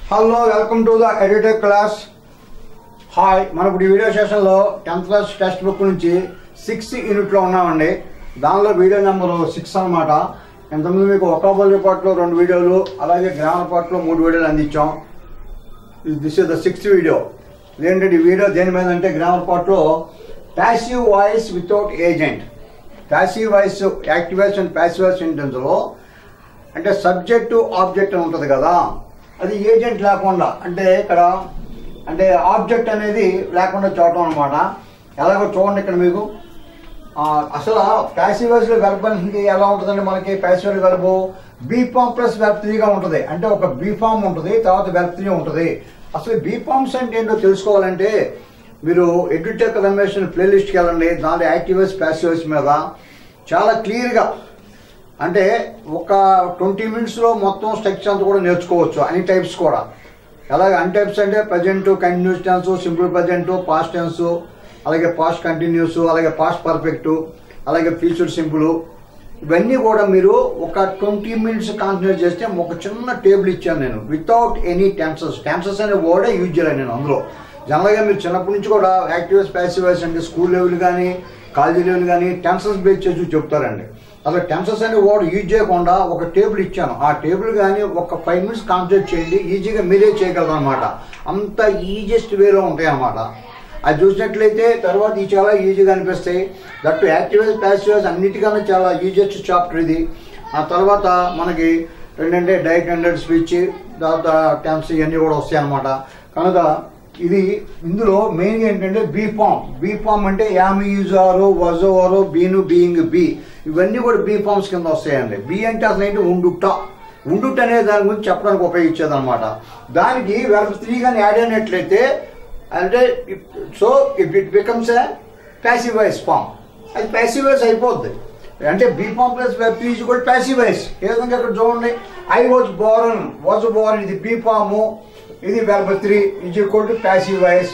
hello welcome to the editor class hi మనం ఇప్పుడు ఈ వీడియో సెషన్లో టెన్త్ క్లాస్ టెక్స్ట్ బుక్ నుంచి సిక్స్ యూనిట్లో ఉన్నామండి దానిలో వీడియో నెంబర్ సిక్స్ అనమాట ఇంతకుముందు మీకు ఒక్కోబల్ రిపోర్ట్లో రెండు వీడియోలు అలాగే గ్రామర్ పార్ట్లో మూడు వీడియోలు అందించాం this is the sixth video ఇదేంటంటే ఈ వీడియో దేని మీద అంటే గ్రామర్ పార్ట్లో passive voice without agent passive voice active voice and passive voice సెంటెన్స్లో అంటే సబ్జెక్టు ఆబ్జెక్ట్ అని ఉంటుంది కదా అది ఏజెంట్ లేకుండా అంటే ఇక్కడ అంటే ఆబ్జెక్ట్ అనేది లేకుండా చూడటం అనమాట ఎలాగో చూడండి ఇక్కడ మీకు ఆ, అసలు ప్యాసివ్ వాయిస్లో వెర్బల్కి ఎలా ఉంటుందండి మనకి passive verb be form plus verb త్రీగా ఉంటుంది అంటే ఒక బీ ఫామ్ ఉంటుంది తర్వాత వెర్బ్ త్రీ ఉంటుంది అసలు బీ ఫామ్స్ అంటే ఏంటో తెలుసుకోవాలంటే మీరు ఎడ్యుటెక్ రమేష్ ప్లేలిస్ట్కి వెళ్ళండి దాని యాక్టివ్ వాయిస్ ప్యాసివ్ వాయిస్ మీద చాలా క్లియర్గా అంటే ఒక ట్వంటీ మినిట్స్లో మొత్తం స్ట్రక్చర్ అంతా కూడా నేర్చుకోవచ్చు అన్ని టైప్స్ కూడా అలాగే అన్ని టైప్స్ అంటే present continuous tense simple present past tense అలాగే పాస్ట్ కంటిన్యూస్ అలాగే పాస్ట్ పర్ఫెక్ట్ అలాగే ఫ్యూచర్ సింపుల్ ఇవన్నీ కూడా మీరు ఒక ట్వంటీ మినిట్స్ కాన్సన్ట్రేట్ చేస్తే ఒక చిన్న టేబుల్ ఇచ్చాను నేను వితౌట్ ఎనీ టెన్సెస్ టెన్సెస్ అనే వర్డే యూజ్ చేయలేదు నేను అందులో జనరల్గా మీరు చిన్నప్పటి నుంచి కూడా యాక్టివ్స్ ప్యాసివ్స్ అంటే స్కూల్ లెవెల్ కానీ కాలేజీ లెవెల్ కానీ టెన్సెస్ బేస్ చేసి చెప్తారండి అసలు టెన్సెస్ అనే వర్డ్ యూజ్ చేయకుండా ఒక టేబుల్ ఇచ్చాను ఆ టేబుల్ కానీ ఒక ఫైవ్ మినిట్స్ కాన్సన్ట్రేట్ చేయండి ఈజీగా మీరే చేయగలరు అనమాట అంత ఈజియెస్ట్ వేలో ఉంటాయి అన్నమాట అది చూసినట్లయితే తర్వాత ఈ చాలా ఈజీగా అనిపిస్తాయి దట్ యాక్టివేస్ ప్యాసివేస్ అన్నిటికన్నా చాలా ఈజియెస్ట్ చాప్టర్ ఇది ఆ తర్వాత మనకి ఏంటంటే డైట్ హండ్రెడ్ స్పీచ్ తర్వాత టెన్స్ ఇవన్నీ కూడా వస్తాయి అనమాట కనుక ఇది ఇందులో మెయిన్ ఏంటంటే బీ ఫామ్ బీ ఫామ్ అంటే యామ్ యూజ్ ఆరు వజో ఆరు బీను బీయింగ్ బీ ఇవన్నీ కూడా బీ ఫామ్స్ కింద వస్తాయండి బీ అంటే అసలు ఏంటి ఉండుట ఉండుట అనే దాని గురించి చెప్పడానికి ఉపయోగించేది అనమాట దానికి వెర్బ్ త్రీ కానీ యాడ్ అయినట్లయితే అంటే so if it becomes a passive voice form అది ప్యాసివ్ వాయిస్ అయిపోద్ది అంటే be form plus verb three కూడా ప్యాసివ్ వాయిస్ ఏ విధంగా ఇక్కడ చూడండి I was born was born ఇది బీ ఫాము ఇది verb three is equal to passive voice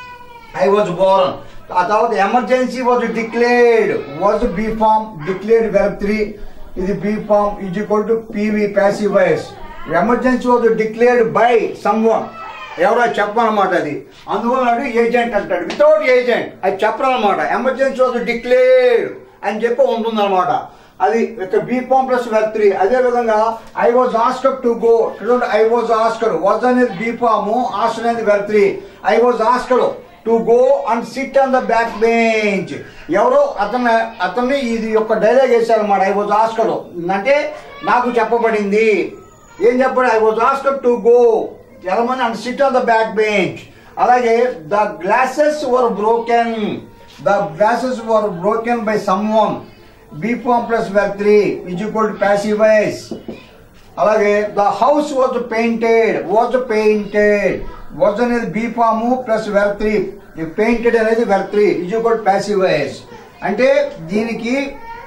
I was born ఆ తర్వాత emergency was declared was be form declared verb three ఇది be form is equal to PV passive voice emergency was declared by someone ఎవరో చెప్పనమాట అది అందువల్ల agent అంటాడు without agent అది చెప్పరనమాట emergency was declared అని చెప్పి ఉంటుందన్నమాట అది ఇక be form plus verb three అదే విధంగా I was asked to go చూడండి ఐ వాజ్ ఆస్కడ్ వాజ్ అనేది బీ ఫామ్ ఆస్క్ అనేది verb three I was asked to go and sit on the back bench ఎవరో అతను అతన్ని ఇది యొక్క డైలాగ్ వేశారన్నమాట ఐ వాజ్ ఆస్కడ్ అంటే నాకు చెప్పబడింది ఏం చెప్పండి I was asked to go ఎలమని and sit on the back bench అలాగే the glasses were broken the glasses were broken by someone be form plus verb three is equal to passive voice అలాగే the house was painted was painted was అనేది be form plus verb three painted అనేది verb three is equal passive voice అంటే దీనికి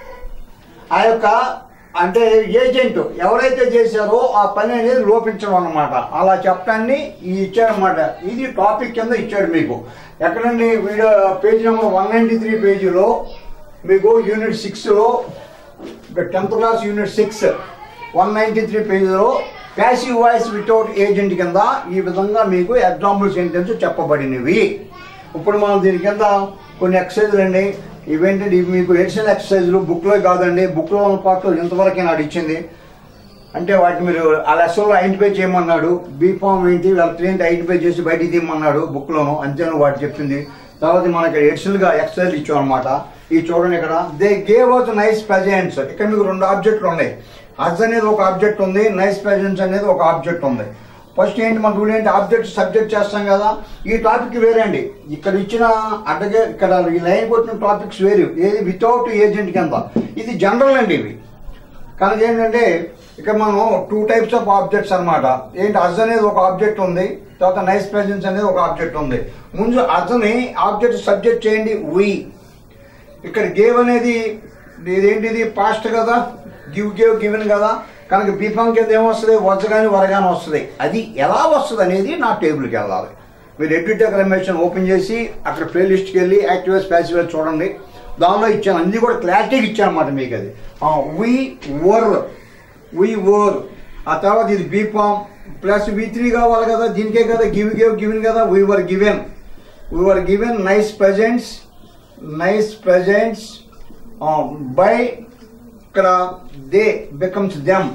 ఆ యొక్క అంటే agent ఎవరైతే చేశారో ఆ పని అనేది లోపించడం అన్నమాట అలా చెప్పడాన్ని ఈ ఇచ్చారనమాట ఇది టాపిక్ కింద ఇచ్చాడు మీకు ఎక్కడండి video page number one ninety three పేజీలో మీకు యూనిట్ సిక్స్లో tenth class unit six one ninety three పేజీలో ప్యాసివ్ వాయిస్ వితౌట్ ఏజెంట్ కింద ఈ విధంగా మీకు ఎగ్జాంపుల్ సెంటెన్స్ చెప్పబడినవి ఇప్పుడు మనం దీని కింద కొన్ని ఎక్సర్సైజులు అండి ఇవేంటంటే ఇవి మీకు ఎడిషనల్ ఎక్సర్సైజులు బుక్లో కాదండి బుక్లో ఉన్న పాటలు ఇంతవరకే నాడు ఇచ్చింది అంటే వాటిని మీరు ఆ లెసన్లో ఐడెంటిఫై చేయమన్నాడు బీ ఫామ్ ఏంటి వాళ్ళ త్రీ ఏంటి ఐడెంటిఫై చేసి బయటికి తీయమన్నాడు బుక్లోను అంతేను వాటి చెప్పింది తర్వాత మనకి ఎడిషనల్గా ఎక్సర్సైజ్ ఇచ్చాం అనమాట ఈ చూడండి ఇక్కడ they gave out nice presents ఇక్కడ మీకు రెండు ఆబ్జెక్టులు ఉన్నాయి అజ్ అనేది ఒక ఆబ్జెక్ట్ ఉంది నైస్ ప్రజెంట్స్ అనేది ఒక ఆబ్జెక్ట్ ఉంది ఫస్ట్ ఏంటి మన రూల్ ఏంటి ఆబ్జెక్ట్ సబ్జెక్ట్ చేస్తాం కదా ఈ టాపిక్ వేరే అండి ఇక్కడ ఇచ్చిన అడ్డగే ఇక్కడ ఈ లైన్ కొట్టిన టాపిక్స్ వేరు ఏది వితౌట్ ఏజెంట్ కింద ఇది జనరల్ అండి ఇవి కానీ ఏంటంటే ఇక్కడ మనం టూ టైప్స్ ఆఫ్ ఆబ్జెక్ట్స్ అన్నమాట ఏంటి అజ్ అనేది ఒక ఆబ్జెక్ట్ ఉంది తర్వాత నైస్ ప్రెజెన్స్ అనేది ఒక ఆబ్జెక్ట్ ఉంది ముందు అజ్ని ఆబ్జెక్ట్ సబ్జెక్ట్ చేయండి వి ఇక్కడ గేవ్ అనేది ఇదేంటిది పాస్ట్ కదా గివ్ గేవ్ గివెన్ కదా కనుక బీఫామ్ కింద ఏమొస్తుంది వజ్జ కానీ వరగానే వస్తుంది అది ఎలా వస్తుంది అనేది నా టేబుల్కి వెళ్ళాలి మీరు ఎడ్యుటెక్ రమేషన్ ఓపెన్ చేసి అక్కడ ప్లే లిస్ట్కి వెళ్ళి యాక్టివేస్ ప్యాసివేస్ చూడండి దానిలో ఇచ్చాను అన్ని కూడా క్లారిటీగా ఇచ్చాను అనమాట మీకు అది వి వర్ వి వర్ ఆ తర్వాత ఇది be form plus V three కావాలి కదా దీనికే కదా గివ్ గేవ్ గివెన్ కదా we were given we were given nice presents nice presents by ఇక్కడ దే బికమ్స్ దెమ్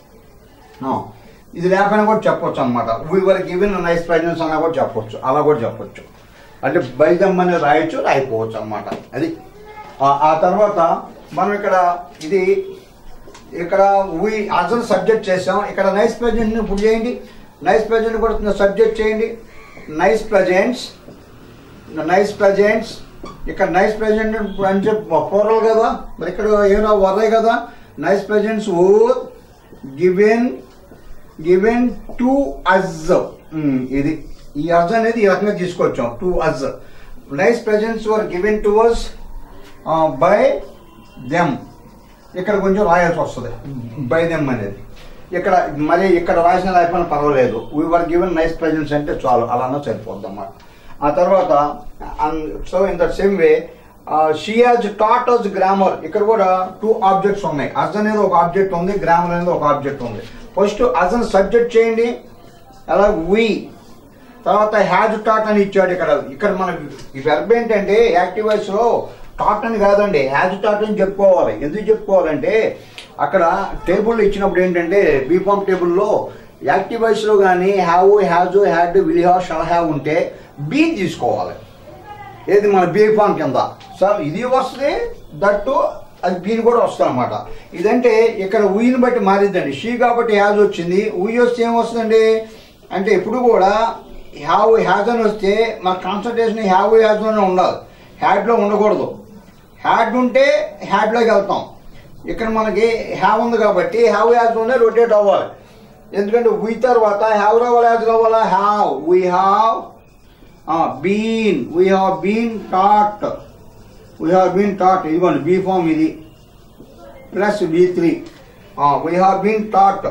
ఇది లేకపోయినా కూడా చెప్పొచ్చు అనమాట we were given nice presents అన్నా కూడా చెప్పొచ్చు అలా కూడా చెప్పొచ్చు అంటే బై దెమ్ అని రాయొచ్చు రాయిపోవచ్చు అనమాట అది ఆ- ఆ తర్వాత మనం ఇక్కడ ఇది ఇక్కడ వీ అసలు సబ్జెక్ట్ చేసాం ఇక్కడ నైస్ ప్రజెంట్ ఇప్పుడు చేయండి నైస్ ప్రజెంట్ కూడా సబ్జెక్ట్ చేయండి నైస్ ప్రజెంట్స్ నైస్ ప్రజెంట్స్ ఇక్కడ నైస్ ప్రజెంట్ అని చెప్పి పూర్వలు కదా మరి ఇక్కడ ఏమో వర్రే కదా నైస్ ప్రజెంట్స్ ఓ గివెన్ గివెన్ టు అజ్ ఇది ఈ అజ్ అనేది ఈ రకంగా తీసుకొచ్చాం to us nice presents were given to us by them ఇక్కడ కొంచెం రాయాల్సి వస్తుంది బై దెమ్ అనేది ఇక్కడ మరి ఇక్కడ రాసిన రాయకపోయినా పర్వాలేదు we were given nice presents అంటే చాలు అలానే సరిపోద్ది అన్నమాట ఆ తర్వాత so in the same way she has taught us grammar ఇక్కడ కూడా టూ ఆబ్జెక్ట్స్ ఉన్నాయి అజ్ అనేది ఒక ఆబ్జెక్ట్ ఉంది గ్రామర్ అనేది ఒక ఆబ్జెక్ట్ ఉంది ఫస్ట్ అజ్ అని సబ్జెక్ట్ చేయండి అలా వీ తర్వాత హ్యాజ్ టాట్ అని ఇచ్చాడు ఇక్కడ ఇక్కడ మనకి ఈ వెర్బ్ ఏంటంటే యాక్టివ్ వాయిస్ లో టాట్ అని కాదండి హ్యాజ్ టాట్ అని చెప్పుకోవాలి ఎందుకు చెప్పుకోవాలంటే అక్కడ టేబుల్ ఇచ్చినప్పుడు ఏంటంటే బీఫామ్ టేబుల్లో యాక్టివ్ వాయిస్ లో కానీ have has had will have shall have ఉంటే బీ తీసుకోవాలి ఏది మన బీఫామ్ కింద సార్ ఇది వస్తుంది దట్టు అది బీని కూడా వస్తుంది అనమాట ఇదంటే ఇక్కడ ఊయిని బట్టి మారిద్దండి షీ కాబట్టి హ్యాజ్ వచ్చింది ఊయి వస్తే ఏం వస్తుందండి అంటే ఎప్పుడు కూడా హ్యావ్ హ్యాజ్ అని వస్తే మన కాన్సన్ట్రేషన్ హ్యావ్ హ్యాజ్లోనే ఉండాలి హ్యాడ్లో ఉండకూడదు హ్యాడ్ ఉంటే హ్యాడ్లోకి వెళ్తాం ఇక్కడ మనకి హ్యావ్ ఉంది కాబట్టి హ్యావ్ హ్యాజ్లోనే రొటేట్ అవ్వాలి ఎందుకంటే వీ తర్వాత హ్యావ్ రావాలి హ్యాజ్ రావాలా have we have been we have been taught we have been taught ఇదిగోండి బీ ఫామ్ ఇది plus V three we have been taught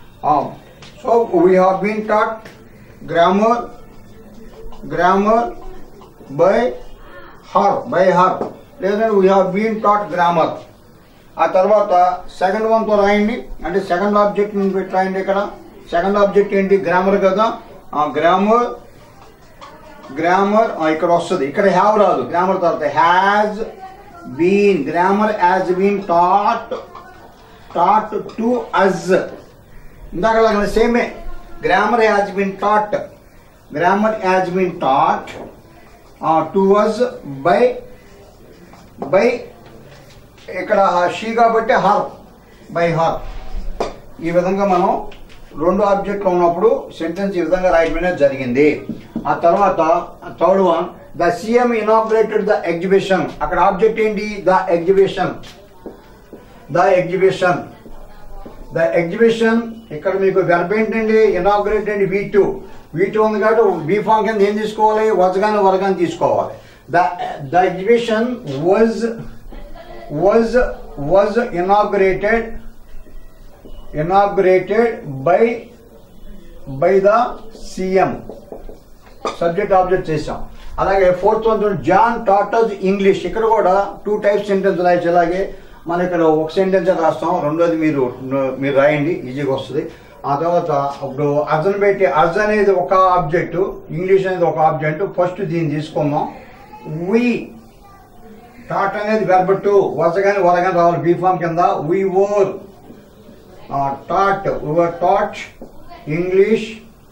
so we have been taught grammar grammar by her by her లేదంటే we have been taught grammar ఆ తర్వాత second వన్తో రాయండి అంటే second object పెట్టి రాయండి ఇక్కడ సెకండ్ ఆబ్జెక్ట్ ఏంటి గ్రామర్ కదా గ్రామర్ గ్రామర్ ఇక్కడ వస్తుంది ఇక్కడ హ్యావ్ రాదు గ్రామర్ తర్వాత has been grammar has been taught taught to us ఇందాక సేమే grammar has been taught grammar has been taught to us by by ఇక్కడ షీ కాబట్టి హర్ బై హర్ ఈ విధంగా మనం రెండు ఆబ్జెక్ట్లు ఉన్నప్పుడు సెంటెన్స్ ఈ విధంగా రాయడం అనేది జరిగింది ఆ తర్వాత third one the CM inaugurated the exhibition అక్కడ ఆబ్జెక్ట్ ఏంటి the exhibition the exhibition the exhibition ఇక్కడ మీకు వెర్బ్ ఏంటండి ఇనాగ్రేట్ అండి వీ టూ వీ టూ ఉంది కాబట్టి బీ ఫామ్ కింద ఏం తీసుకోవాలి వజగాని వరగాని తీసుకోవాలి the the exhibition was was was inaugurated inaugurated by by the CM subject object చేసాం అలాగే fourth one John taught us English ఇక్కడ కూడా టూ టైప్స్ సెంటెన్స్ రాయొచ్చు అలాగే మన ఇక్కడ ఒక సెంటెన్స్ రాస్తాం రెండోది మీరు మీరు రాయండి ఈజీగా వస్తుంది ఆ తర్వాత ఇప్పుడు అర్జన్ పెట్టి అర్జ్ అనేది ఒక ఆబ్జెక్ట్ ఇంగ్లీష్ అనేది ఒక ఆబ్జెక్ట్ ఫస్ట్ దీన్ని తీసుకుందాం వి టాట్ అనేది వెర్బ్ టు వసగాని వరగాని రావాలి బీ ఫామ్ కింద we were taught were taught English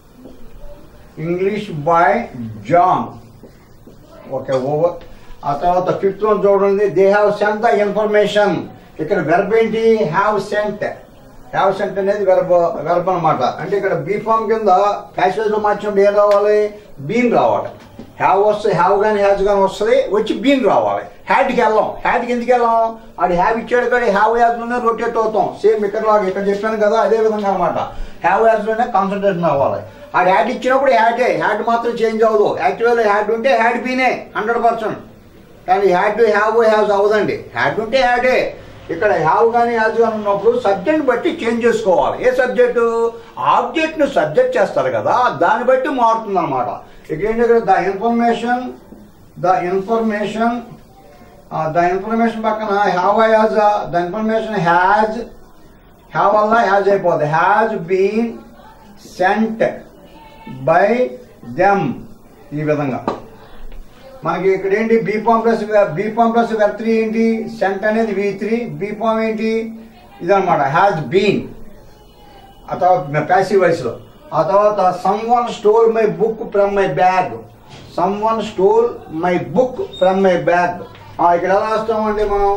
English by John okay over ఆ తర్వాత ఫిఫ్త్ వన్ చూడండి they have sent the information ఇక్కడ వెర్బ్ ఏంటి హ్యావ్ సెంట్ హ్యావ్ సెంట్ అనేది వెర్బ్ వెర్బ్ అనమాట అంటే ఇక్కడ బీ ఫామ్ కింద ప్యాసేజ్ లో మార్చినప్పుడు ఏం రావాలి బీన్ రావాలి హ్యావ్ వస్తే హ్యావ్ కానీ హ్యాజ్ కానీ వస్తుంది వచ్చి బీన్ రావాలి హ్యాడ్కి వెళ్ళాం హ్యాడ్కి ఎందుకు వెళ్ళాం అది హ్యావ్ ఇచ్చాడు కానీ హ్యావ్ యాజ్లోనే రొటేట్ అవుతాం సేమ్ ఇక్కడ లాగా ఇక్కడ చెప్పాను కదా అదే విధంగా అనమాట హ్యావ్ యాజ్లోనే కాన్సన్ట్రేషన్ అవ్వాలి ఆ హ్యాడ్ ఇచ్చినప్పుడు హ్యాడే హ్యాడ్ మాత్రం చేంజ్ అవ్వదు యాక్చువల్ హ్యాడ్ ఉంటే హ్యాడ్ బీనే హండ్రెడ్ పర్సెంట్ కానీ హ్యాడ్ హ్యావ్ హ్యావ్స్ అవ్వదండి హ్యాడ్ ఉంటే హ్యాడే ఇక్కడ హ్యావ్ కానీ హ్యాజ్ కానీ ఉన్నప్పుడు సబ్జెక్ట్ బట్టి చేంజ్ చేసుకోవాలి ఏ సబ్జెక్టు ఆబ్జెక్ట్ను సబ్జెక్ట్ చేస్తారు కదా దాన్ని బట్టి మారుతుంది అనమాట ఇక్కడ ఏంటి ఇక్కడ the information the information the information పక్కన have has the information has have వల్ల హ్యాజ్ అయిపోద్ది has been sent by them ఈ విధంగా మనకి ఇక్కడ ఏంటి be form plus be form plus verb three ఏంటి సెంట్ అనేది వి త్రీ బీపామ్ ఏంటి ఇదనమాట హ్యాస్ బీన్ ఆ తర్వాత ప్యాసివ్ వాయిస్లో ఆ తర్వాత someone stole my book from my bag someone stole my book from my bag ఇక్కడ ఎలా రాస్తామండి మనం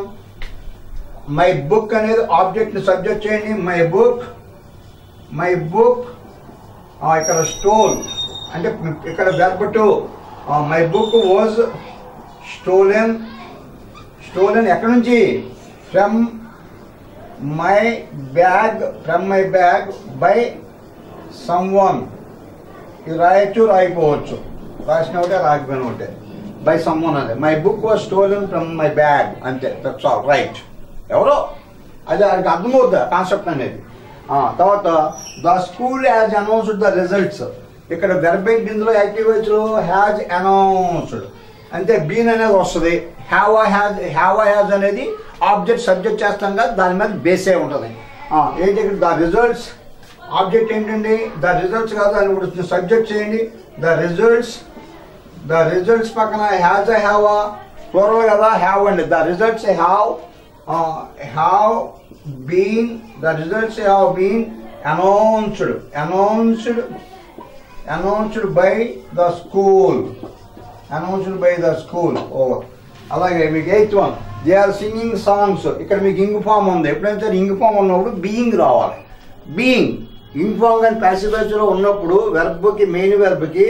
మై బుక్ అనేది ఆబ్జెక్ట్ సబ్జెక్ట్ చేయండి మై బుక్ మై బుక్ ఇక్కడ స్టోల్ అంటే ఇక్కడ verb two my book was stolen stolen ఎక్కడి నుంచి from my bag from my bag by someone ఇది రాయొచ్చు రాయిపోవచ్చు రాసిన ఒకటే రాకపోయిన ఒకటే బై సమ్ వన్ అదే my book was stolen from my bag అంతే దట్స్ ఆల్ రైట్ ఎవరో అది ఆయనకి అర్థమవుద్ది కాన్సెప్ట్ అనేది ఆ, తర్వాత the school has announced the results ఇక్కడ వెర్బెంట్ ఇందులో యాక్టివేట్స్ హ్యాజ్ అనౌన్స్డ్ అంటే బీన్ అనేది వస్తుంది హ్యావ్ హ్యాజ్ హ్యావ్ హ్యాజ్ అనేది ఆబ్జెక్ట్ సబ్జెక్ట్ చేస్తాం కదా దాని మీద బేసే ఉంటుంది ఆ, ఏంటి ఇక్కడ ద రిజల్ట్స్ ఆబ్జెక్ట్ ఏంటండి ద రిజల్ట్స్ కాదు అని ఇప్పుడు సబ్జెక్ట్ చేయండి ద రిజల్ట్స్ ద రిజల్ట్స్ పక్కన హ్యాజ్ హ్యావ్ ప్లూరల్ కదా హ్యావ్ అండి the results have have been the results have been announced announced announced by the school announced by the school over అలాగే మీకు eighth one they are singing songs ఇక్కడ మీకు ing form ఉంది ఎప్పుడైతే ing form ఉన్నప్పుడు being రావాలి being ing form కానీ passive లో ఉన్నప్పుడు వెర్బ్కి మెయిన్ వెర్బ్కి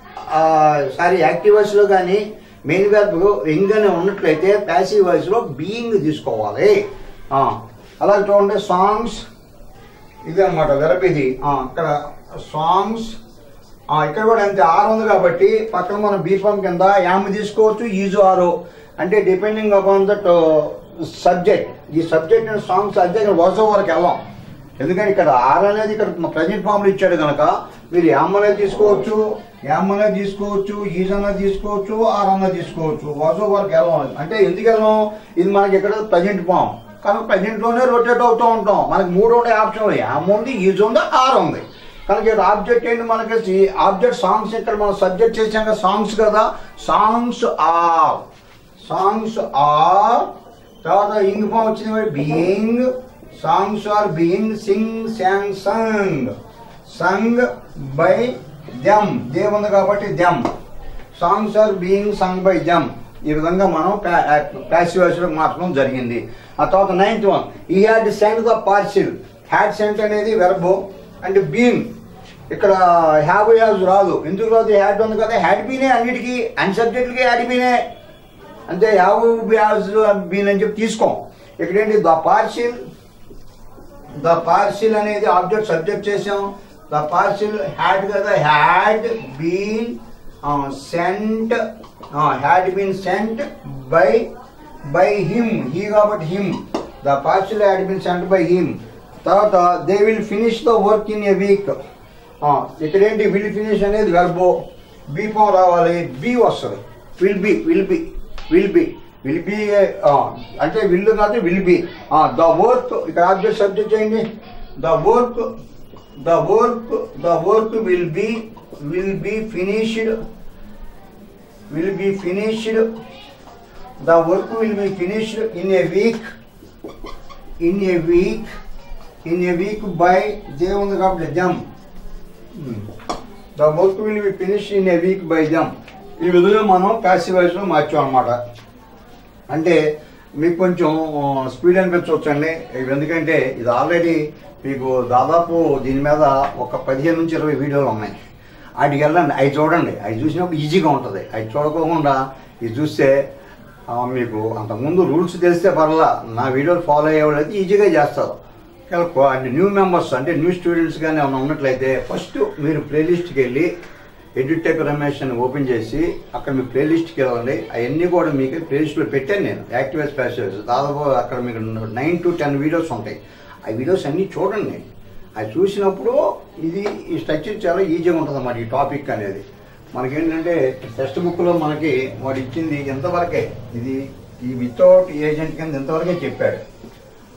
సారీ యాక్టివ్ వాయిస్లో కానీ మెయిన్ వెర్బ్ ఇంగ్ అని ఉన్నట్లయితే ప్యాసివ్ వాయిస్లో బీయింగ్ తీసుకోవాలి ఆ, అలాగే చూడండి సాంగ్స్ ఇది అనమాట వెరప్ ఇది ఆ, ఇక్కడ సాంగ్స్ ఆ, ఇక్కడ కూడా అంతే ఆరు ఉంది కాబట్టి పక్కన మనం బీఫామ్ కింద యామ్ తీసుకోవచ్చు ఈజు ఆరు అంటే డిపెండింగ్ అపాన్ దట్ సబ్జెక్ట్ ఈ సబ్జెక్ట్ అండ్ సాంగ్స్ అదే వరుస వరకు వెళ్ళాం ఎందుకంటే ఇక్కడ ఆర్ అనేది ఇక్కడ ప్రజెంట్ ఫామ్లో ఇచ్చాడు కనుక మీరు యామ్ అనేది తీసుకోవచ్చు యామ్ అనేది తీసుకోవచ్చు ఈజ్ అనేది తీసుకోవచ్చు ఆర్ అనేది తీసుకోవచ్చు వరుస వరకు వెళ్ళాం అంటే ఎందుకు వెళ్ళాం ఇది మనకి ఇక్కడ ప్రజెంట్ ఫామ్ కనుక ప్రజెంట్ లోనే రొటేట్ అవుతూ ఉంటాం మనకి మూడు ఉండే ఆప్షన్ యామ్ ఉంది ఈజ్ ఉంది ఆర్ ఉంది కనుక ఇక్కడ ఆబ్జెక్ట్ ఏంటి మనకి ఆబ్జెక్ట్ సాంగ్స్ ఇక్కడ మనం సబ్జెక్ట్ చేసాం కదా సాంగ్స్ కదా సాంగ్స్ ఆర్ సాంగ్స్ ఆర్ తర్వాత ఇంగ్ ఫామ్ వచ్చింది being songs are being sing sang sung sung by them దేవ్ ఉంది కాబట్టి them songs are being sung by them ఈ విధంగా మనం ప్యాసివ్ లో మార్చడం జరిగింది ఆ తర్వాత ninth one he had send the parcel had sent అనేది వెర్బ్ అండ్ బీన్ ఇక్కడ హ్యావ్ హ్యాజ్ రాదు ఎందుకు రాదు హ్యాడ్ ఉంది కదా హ్యాడ్ బీనే అన్నిటికీ అన్ని సబ్జెక్టులకి హ్యాడ్ బీనే అంటే హ్యావ్ హ్యాజ్ బీన్ అని చెప్పి తీసుకోం ఇక్కడ ఏంటి ద పార్సిల్ ద పార్సిల్ అనేది ఆబ్జెక్ట్ సబ్జెక్ట్ చేసాం ద పార్సిల్ హ్యాడ్ కదా had been sent had been sent by by him he కాబట్టి him the parcel had been sent by him తర్వాత they will finish the work in a week ఇక్కడ ఏంటి will finish అనేది వెర్బో be form రావాలి be వస్తుంది will be will be will be will be అంటే will కాదు విల్ బి ద వర్క్ ఇక్కడ ఆబ్జెక్ట్ సబ్జెక్ట్ చేయండి the work the work the work will be will be finished will be finished the work will be finished in a week in a week in a week by they ఉంది కాబట్టి them the work will be finish in a week by them ఈ విధంగా మనం passive వాయిస్లో మార్చాం అనమాట అంటే మీకు కొంచెం స్పీడ్ అనిపించవచ్చు అండి ఎందుకంటే ఇది ఆల్రెడీ మీకు దాదాపు దీని మీద ఒక పదిహేను నుంచి ఇరవై వీడియోలు ఉన్నాయి వాటికి వెళ్ళండి అవి చూడండి అవి చూసినప్పుడు ఈజీగా ఉంటుంది అవి చూడకోకుండా ఇది చూస్తే ఆ, మీకు అంతకుముందు రూల్స్ తెలిస్తే పర్లా నా వీడియోలు ఫాలో అయ్యేవాళ్ళు అయితే ఈజీగా చేస్తారు అంటే న్యూ మెంబర్స్ అంటే న్యూ స్టూడెంట్స్ కానీ ఏమైనా ఉన్నట్లయితే ఫస్ట్ మీరు ప్లేలిస్ట్కి వెళ్ళి ఎడ్యుటెక్ రమేష్ అని ఓపెన్ చేసి అక్కడ మీ ప్లేలిస్ట్కి వెళ్ళండి అవన్నీ కూడా మీకు ప్లేలిస్ట్లో పెట్టాను నేను యాక్టివేస్ ప్యాసేజ్ దాదాపు అక్కడ మీకు నైన్ టు టెన్ వీడియోస్ ఉంటాయి ఆ వీడియోస్ అన్నీ చూడండి అవి చూసినప్పుడు ఇది ఈ స్ట్రక్చర్ చాలా ఈజీగా ఉంటుంది అన్నమాట ఈ టాపిక్ అనేది మనకేంటంటే టెక్స్ట్ బుక్లో మనకి వాడు ఇచ్చింది ఎంతవరకే ఇది ఈ వితౌట్ ఏజెంట్ కింద ఎంతవరకే చెప్పాడు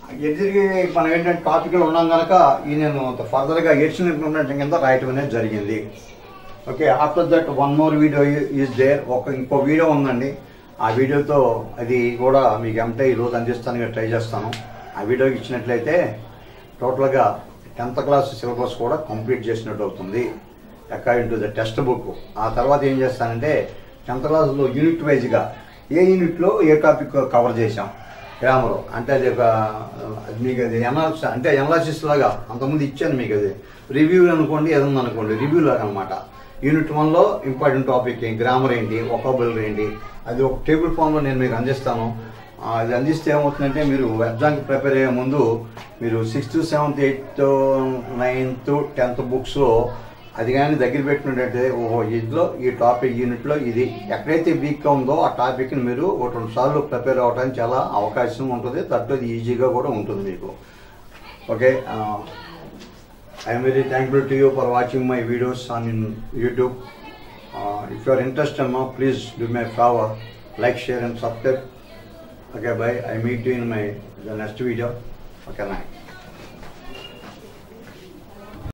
ఎదురికి మనం ఏంటంటే టాపిక్లో ఉన్నాం కనుక ఈ నేను ఫర్దర్గా ఎడిషన్ ఇంప్లిమెంటేషన్ కింద రాయటం అనేది జరిగింది okay after that one more video is there ఒక ఇంకో వీడియో ఉందండి ఆ వీడియోతో అది కూడా మీకు ఎంటే ఈరోజు అందిస్తానికి ట్రై చేస్తాను ఆ వీడియోకి ఇచ్చినట్లయితే టోటల్గా టెన్త్ క్లాస్ సిలబస్ కూడా కంప్లీట్ చేసినట్టు అవుతుంది according to the textbook ఆ తర్వాత ఏం చేస్తానంటే టెన్త్ క్లాస్లో యూనిట్ వైజ్గా ఏ యూనిట్లో ఏ టాపిక్ కవర్ చేశాం గ్రామర్ అంటే అది ఒక అది మీకు అది ఎనాలిసిస్ అంటే ఎనాలిసిస్ లాగా అంతకుముందు ఇచ్చాను మీకు అది రివ్యూ అనుకోండి ఏదన్నా అనుకోండి రివ్యూ లాగా అనమాట యూనిట్ వన్లో ఇంపార్టెంట్ టాపిక్ ఏంటి గ్రామర్ ఏంటి ఒకాబులర్ ఏంటి అది ఒక టేబుల్ ఫామ్లో నేను మీకు అందిస్తాను ఆ, అది అందిస్తే ఏమవుతుందంటే మీరు ఎగ్జామ్కి ప్రిపేర్ అయ్యే ముందు మీరు sixth seventh eighth ninth tenth బుక్స్లో అది కానీ దగ్గర పెట్టినట్టయితే ఓహో ఇందులో ఈ టాపిక్ యూనిట్లో ఇది ఎక్కడైతే వీక్గా ఉందో ఆ టాపిక్ని మీరు ఒక రెండు సార్లు ప్రిపేర్ అవ్వడానికి చాలా అవకాశం ఉంటుంది తట్టు అది ఈజీగా కూడా ఉంటుంది మీకు okay I'm very thankful to you for watching my videos on in YouTube if you are interested no please do my favour like share and subscribe okay bye I meet you in my the next video okay night